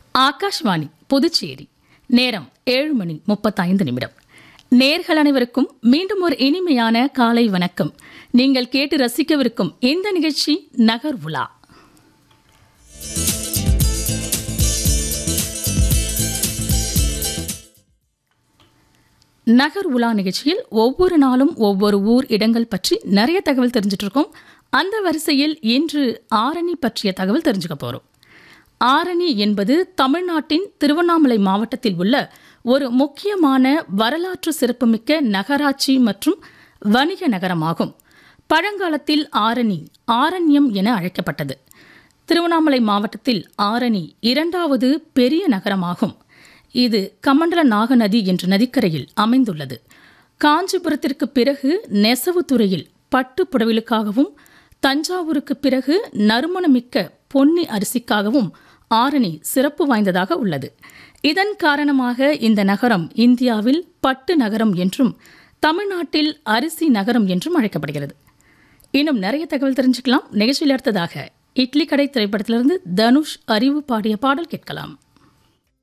ஆகாஷ்வாணி புதுச்சேரி நேரம் ஏழு மணி முப்பத்தைந்து நிமிடம் நேர்கள் அனைவருக்கும் மீண்டும் ஒரு இனிமையான காலை வணக்கம் நீங்கள் கேட்டு ரசிக்கவிருக்கும் இந்த நிகழ்ச்சி நகர் உலா நகர் உலா நிகழ்ச்சியில் ஒவ்வொரு நாளும் ஒவ்வொரு ஊர் இடங்கள் பற்றி நிறைய தகவல் தெரிஞ்சிட்டு இருக்கோம் அந்த வரிசையில் இன்று ஆரணி பற்றிய தகவல் தெரிஞ்சுக்க போறோம் ஆரணி என்பது தமிழ்நாட்டின் திருவண்ணாமலை மாவட்டத்தில் உள்ள ஒரு முக்கியமான வரலாற்று சிறப்புமிக்க நகராட்சி மற்றும் வணிக நகரமாகும் பழங்காலத்தில் ஆரணி ஆரண்யம் என அழைக்கப்பட்டது திருவண்ணாமலை மாவட்டத்தில் ஆரணி இரண்டாவது பெரிய நகரமாகும் இது கமண்டல நாகநதி என்ற நதிக்கரையில் அமைந்துள்ளது காஞ்சிபுரத்திற்கு பிறகு நெசவுத்துறையில் பட்டு புடவிலுக்காகவும் தஞ்சாவூருக்கு பிறகு நறுமணமிக்க பொன்னி அரிசிக்காகவும் ஆரணி சிறப்பு வாய்ந்ததாக உள்ளது இதன் காரணமாக இந்த நகரம் இந்தியாவில் பட்டு நகரம் என்றும் தமிழ்நாட்டில் அரிசி நகரம் என்றும் அழைக்கப்படுகிறது இன்னும் நிறைய தகவல் தெரிஞ்சுக்கலாம் நிகழ்ச்சியில் அடுத்ததாக இட்லி கடை திரைப்படத்திலிருந்து தனுஷ் அறிவு பாடிய பாடல் கேட்கலாம்